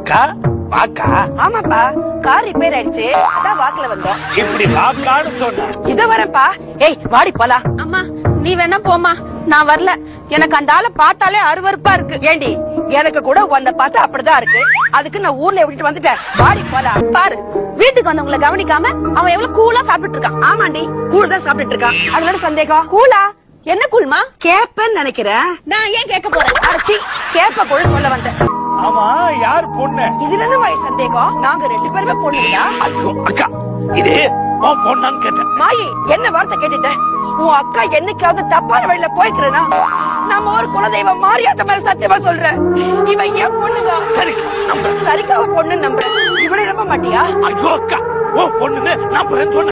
அக்கா வாக்கா ஆமாப்பா கார் ரிப்பேர் ஆயிடுச்சு அதான் வாக்குல வந்தோம் இப்படி வாக்கான்னு சொன்ன இத வரேன்ப்பா ஏய் வாடி போலாம் அம்மா நீ வேணா போமா நான் வரல எனக்கு அந்த ஆளை பார்த்தாலே அருவருப்பா இருக்கு ஏண்டி எனக்கு கூட உன்னை பார்த்தா அப்படிதான் இருக்கு அதுக்கு நான் ஊர்ல விட்டுட்டு வந்துட்டேன் வாடி போலாம் பாரு வீட்டுக்கு வந்தவங்களை கவனிக்காம அவன் எவ்வளவு கூலா சாப்பிட்டு இருக்கான் ஆமாண்டி கூழ் தான் சாப்பிட்டுட்டு இருக்கான் அதோட சந்தேகம் கூலா என்ன கூழ்மா கேப்பன்னு நினைக்கிறேன் நான் ஏன் கேட்க போறேன் அடைச்சி கேப்ப கூட சொல்ல வந்தேன் ஆமா யார் பொண்ணு இதுல என்ன வயசு சந்தேகம் நாங்க ரெண்டு பேருமே பொண்ணுங்களா ஐயோ அக்கா இது உன் பொண்ணான்னு கேட்டேன் மாயி என்ன வார்த்தை கேட்டுட்ட உன் அக்கா என்னைக்காவது தப்பான வழியில போய்க்கிறனா நம்ம ஒரு குலதெய்வம் மாரியாத்த மேல சத்தியமா சொல்றேன் இவன் என் பொண்ணுதான் சரி நம்புறேன் சரிக்காவ பொண்ணு நம்புறேன் இவனை நம்ப மாட்டியா ஐயோ அக்கா உன் பொண்ணுன்னு நம்புறேன்னு சொன்ன